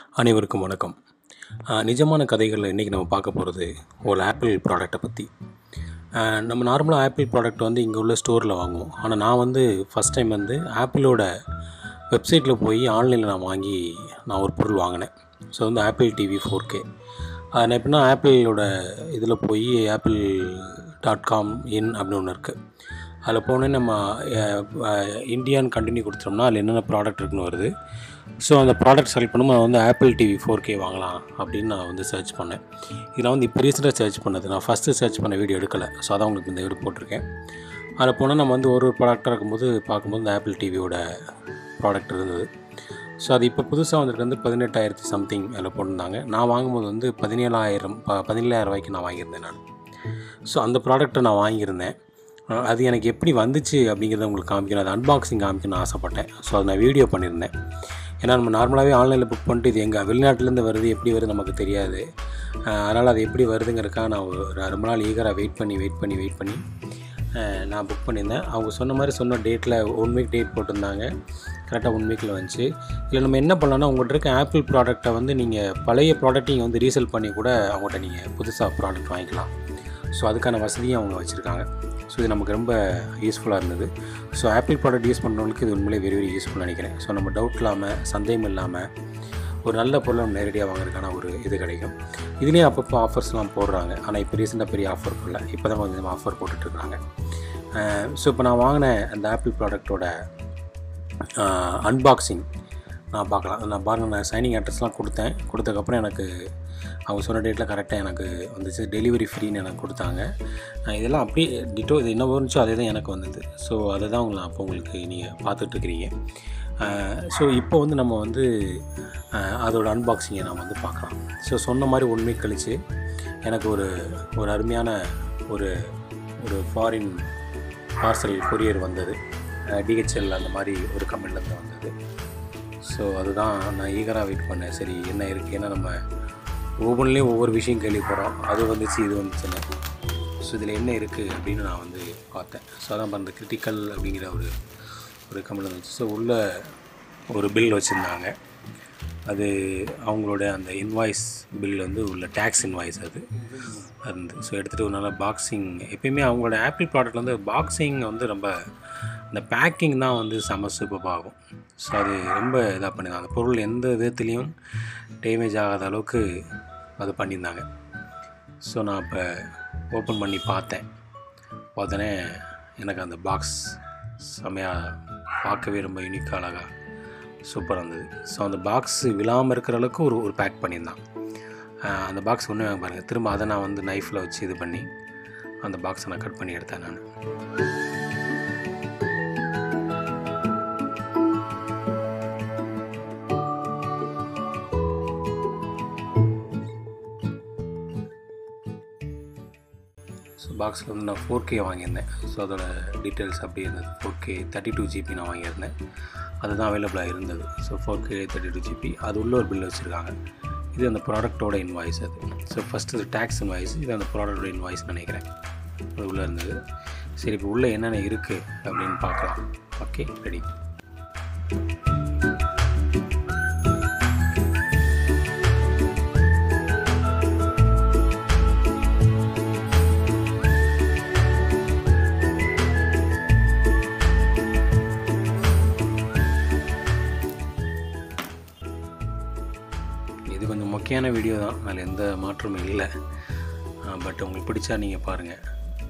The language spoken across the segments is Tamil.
அனைவருக்கும் வணக்கம் ஆஹ் நிஜமான கதைகளில் இன்றைக்கி நம்ம பார்க்க போகிறது ஒரு ஆப்பிள் ப்ராடக்ட்டை பற்றி ஆஹ் நம்ம நார்மலாக ஆப்பிள் ப்ராடக்ட் வந்து இங்கே உள்ள ஸ்டோரில் வாங்குவோம் ஆனால் நான் வந்து ஃபஸ்ட் டைம் வந்து ஆப்பிளோட வெப்சைட்டில் போய் ஆன்லைனில் நான் வாங்கி நான் ஒரு பொருள் வாங்கினேன் ஸோ வந்து ஆப்பிள் டிவி ஃபோர் கே நான் எப்படின்னா ஆப்பிளோட இதில் போய் ஆப்பிள் டாட் காம் இன் அப்படின்னு ஒன்று இருக்குது அதில் போனே நம்ம இந்தியான்னு கண்டினியூ கொடுத்தோம்னா அதில் என்னென்ன ப்ராடக்ட் இருக்குன்னு வருது ஸோ அந்த ப்ராடக்ட் செலக்ட் பண்ணும்போது நான் வந்து ஆப்பிள் டிவி ஃபோர் கே வாங்கலாம் அப்படின்னு நான் வந்து சர்ச் பண்ணேன் இதில் வந்து இப்போ ரீசெண்டாக சர்ச் பண்ணது நான் ஃபஸ்ட்டு சர்ச் பண்ண வீடியோ எடுக்கலை ஸோ அதான் உங்களுக்கு இந்த வீடியோ போட்டிருக்கேன் அதில் போனால் நம்ம வந்து ஒரு ஒரு ப்ராடக்டாக இருக்கும்போது பார்க்கும்போது இந்த ஆப்பிள் டிவியோட ப்ராடக்ட் இருந்தது ஸோ அது இப்போ புதுசாக வந்திருக்கு வந்து பதினெட்டாயிரத்தி சம்திங் அதில் போட்டிருந்தாங்க நான் வாங்கும்போது வந்து பதினேழாயிரம் ப பதினேழாயிரம் ரூபாய்க்கு நான் வாங்கியிருந்தேன் நான் ஸோ அந்த ப்ராடக்ட்டை நான் வாங்கியிருந்தேன் அஹ் அது எனக்கு எப்படி வந்துச்சு அப்படிங்கிறத உங்களுக்கு காமிக்கணும் அது அன்பாக்சிங் காமிக்கணும்னு ஆசைப்பட்டேன் ஸோ அதை நான் வீடியோ பண்ணியிருந்தேன் ஏன்னா நம்ம நார்மலாகவே ஆன்லைனில் புக் பண்ணிட்டு இது எங்கே வெளிநாட்டிலேருந்து வருது எப்படி வருது நமக்கு தெரியாது அஹ் அதனால் அது எப்படி வருதுங்கிறதுக்காக நான் ஒரு ரொம்ப நாள் ஈகராக வெயிட் பண்ணி வெயிட் பண்ணி வெயிட் பண்ணி அஹ் நான் புக் பண்ணியிருந்தேன் அவங்க சொன்ன மாதிரி சொன்ன டேட்டில் ஒன் வீக் டேட் போட்டிருந்தாங்க கரெக்டாக ஒன் வீக்கில் வந்துச்சு இல்லை நம்ம என்ன பண்ணலாம்னா உங்கள்கிட்ட இருக்க ஆப்பிள் ப்ராடக்ட்டை வந்து நீங்கள் பழைய ப்ராடக்ட்டையும் வந்து ரீசேல் பண்ணி கூட அவங்கள்ட்ட நீங்கள் புதுசாக ப்ராடக்ட் வாங்கிக்கலாம் ஸோ அதுக்கான வசதியும் அவங்க வச்சுருக்காங்க ஸோ இது நமக்கு ரொம்ப யூஸ்ஃபுல்லாக இருந்தது ஸோ ஆப்பிள் ப்ராடக்ட் யூஸ் பண்ணுறவங்களுக்கு இது உண்மையிலே வெரி வெரி யூஸ்ஃபுல் நினைக்கிறேன் ஸோ நம்ம டவுட் இல்லாமல் சந்தேகம் இல்லாமல் ஒரு நல்ல பொருளை நம்ம நேரடியாக வாங்குறதுக்கான ஒரு இது கிடைக்கும் இதுலேயும் அப்பப்போ ஆஃபர்ஸ்லாம் போடுறாங்க ஆனால் இப்போ ரீசெண்டாக பெரிய ஆஃபர் போடல இப்போ தான் கொஞ்சம் ஆஃபர் போட்டுட்ருக்காங்க ஸோ இப்போ நான் வாங்கின அந்த ஆப்பிள் ப்ராடக்ட்டோட அன்பாக்சிங் நான் பார்க்கலாம் நான் பாருங்கள் நான் சைனிங் அட்ரஸ்லாம் கொடுத்தேன் கொடுத்ததுக்கப்புறம் எனக்கு அவங்க சொன்ன டேட்டில் கரெக்டாக எனக்கு வந்துச்சு டெலிவரி ஃப்ரீன்னு எனக்கு கொடுத்தாங்க நான் இதெல்லாம் அப்படியே டிட்டோ இது என்ன வந்துச்சோ அதே தான் எனக்கு வந்தது ஸோ அதை தான் உங்களை அப்போ உங்களுக்கு நீங்கள் பார்த்துட்ருக்கிறீங்க ஸோ இப்போ வந்து நம்ம வந்து அஹ், அதோட அன்பாக்சிங்கை நாம் வந்து பார்க்கலாம் ஸோ சொன்ன மாதிரி ஒன் வீக் கழித்து எனக்கு ஒரு ஒரு அருமையான ஒரு ஒரு ஃபாரின் பார்சல் கொரியர் வந்தது டிஹெச்எல் அந்த மாதிரி ஒரு கம்பெனிலேருந்து வந்தது ஸோ அதுதான் நான் ஈகராக வெயிட் பண்ணேன் சரி என்ன இருக்குது ஏன்னா நம்ம ஒவ்வொன்றிலையும் ஒவ்வொரு விஷயம் கேள்விப்படுறோம் அது வந்துச்சு இது வந்துச்சுன்னு ஸோ இதில் என்ன இருக்குது அப்படின்னு நான் வந்து பார்த்தேன் ஸோ அதான் அந்த கிரிட்டிக்கல் அப்படிங்கிற ஒரு ஒரு கம்பெனி வந்துச்சு ஸோ உள்ள ஒரு பில் வச்சுருந்தாங்க அது அவங்களோட அந்த இன்வாய்ஸ் பில் வந்து உள்ள டேக்ஸ் இன்வாய்ஸ் அது இருந்து ஸோ எடுத்துகிட்டு ஒரு நல்ல பாக்ஸிங் எப்பயுமே அவங்களோட ஆப்பிள் ப்ராடக்ட் வந்து பாக்ஸிங் வந்து ரொம்ப இந்த பேக்கிங் தான் வந்து செம சூப்பராக ஆகும் ஸோ அது ரொம்ப இதாக பண்ணியிருந்தாங்க அந்த பொருள் எந்த விதத்துலேயும் டேமேஜ் ஆகாத அளவுக்கு அது பண்ணியிருந்தாங்க ஸோ நான் இப்போ ஓப்பன் பண்ணி பார்த்தேன் பார்த்தோன்னே எனக்கு அந்த பாக்ஸ் செமையாக பார்க்கவே ரொம்ப யூனிக்காக அழகாக சூப்பராக இருந்தது ஸோ அந்த பாக்ஸ் விழாமல் இருக்கிற அளவுக்கு ஒரு ஒரு பேக் பண்ணியிருந்தான் ஆஹ் அந்த பாக்ஸ் ஒன்று பாருங்கள் திரும்ப அதை நான் வந்து நைஃப்பில் வச்சு இது பண்ணி அந்த பாக்ஸை நான் கட் பண்ணி எடுத்தேன் நான் ஸோ பாக்ஸில் வந்து நான் ஃபோர் கே வாங்கியிருந்தேன் ஸோ அதோட டீட்டெயில்ஸ் அப்படியே இருந்தது four K thirty two GB நான் வாங்கியிருந்தேன் அதுதான் அவைலபிளாக இருந்தது so four K thirty two GB அது உள்ள ஒரு பில் வச்சுருக்காங்க இது அந்த ப்ராடக்ட்டோட இன்வாய்ஸ் அது ஸோ ஃபஸ்ட்டு இது டேக்ஸ் இன்வாய்ஸ் இது அந்த ப்ராடக்டோட இன்வாய்ஸ் நினைக்கிறேன் அது உள்ளே இருந்தது சரி இப்போ உள்ளே என்னென்ன இருக்குது அப்படின்னு பார்க்கலாம் ஓகே ரெடி இது கொஞ்சம் மொக்கையான வீடியோ தான் அதில் எந்த மாற்றமும் இல்லை பட் உங்களுக்கு பிடிச்சா நீங்கள் பாருங்கள்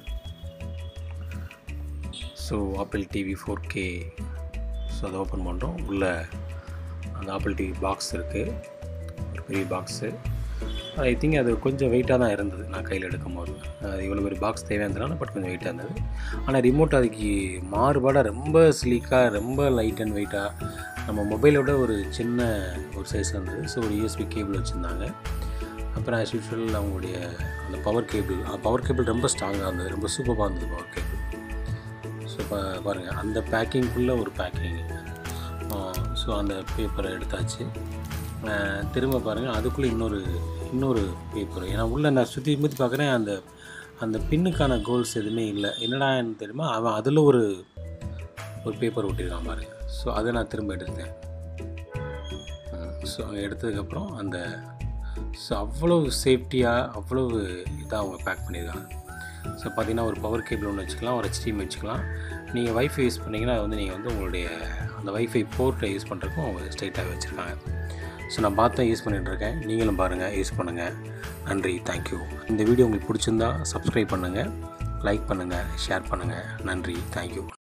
so Apple TV four K so அதை ஓப்பன் பண்ணுறோம் உள்ளே அந்த ஆப்பிள் டிவி பாக்ஸ் இருக்குது ஒரு பெரிய பாக்ஸு ஐ திங்க் அது கொஞ்சம் வெயிட்டாக தான் இருந்தது நான் கையில் எடுக்கும் போது அது இவ்வளோ பெரிய பாக்ஸ் தேவையாக இருந்ததுனால பட் கொஞ்சம் வெயிட்டாக இருந்தது ஆனால் ரிமோட் அதுக்கு மாறுபாடாக ரொம்ப ஸ்லீக்காக ரொம்ப லைட் அண்ட் வெயிட்டாக நம்ம மொபைலோட ஒரு சின்ன ஒரு சைஸ் இருந்தது ஸோ ஒரு யூஎஸ்பி கேபிள் வச்சுருந்தாங்க அப்புறம் ஆஸ் யூஷுவல் அவங்களுடைய அந்த பவர் கேபிள் பவர் கேபிள் ரொம்ப ஸ்ட்ராங்காக இருந்தது ரொம்ப சூப்பராக இருந்தது பவர் கேபிள் ஸோ இப்போ பாருங்கள் அந்த பேக்கிங்குள்ளே ஒரு பேக்கிங் ஸோ அந்த பேப்பரை எடுத்தாச்சு அஹ் திரும்ப பாருங்கள் அதுக்குள்ளே இன்னொரு இன்னொரு பேப்பர் ஏன்னா உள்ளே நான் சுற்றி முற்றி பார்க்குறேன் அந்த அந்த பின்னுக்கான கோல்ஸ் எதுவுமே இல்லை என்னடான்னு தெரியுமா அவன் அதில் ஒரு ஒரு பேப்பர் ஒட்டியிருக்கான் பாருங்க ஸோ அதை நான் திரும்ப எடுத்தேன் ம். ஸோ அங்கே எடுத்ததுக்கப்புறம் அந்த ஸோ அவ்வளோ சேஃப்டியாக அவ்வளோ இதாக அவங்க பேக் பண்ணியிருக்காங்க ஸோ பார்த்தீங்கன்னா ஒரு பவர் கேபிள் ஒன்று வச்சுக்கலாம் ஒரு ஹெச்டிஎம் வச்சுக்கலாம் நீங்கள் வைஃபை யூஸ் பண்ணிங்கன்னா அது வந்து நீங்கள் வந்து உங்களுடைய அந்த வைஃபை போர்ட்டை யூஸ் பண்ணுறதுக்கும் அவங்க ஸ்ட்ரைட்டாக வச்சுருக்காங்க ஸோ நான் பார்த்து யூஸ் பண்ணிகிட்ருக்கேன் நீங்களும் பாருங்கள் யூஸ் பண்ணுங்கள் நன்றி தேங்க்யூ இந்த வீடியோ உங்களுக்கு பிடிச்சிருந்தா சப்ஸ்கிரைப் பண்ணுங்கள் லைக் பண்ணுங்கள் ஷேர் பண்ணுங்கள் நன்றி தேங்க்யூ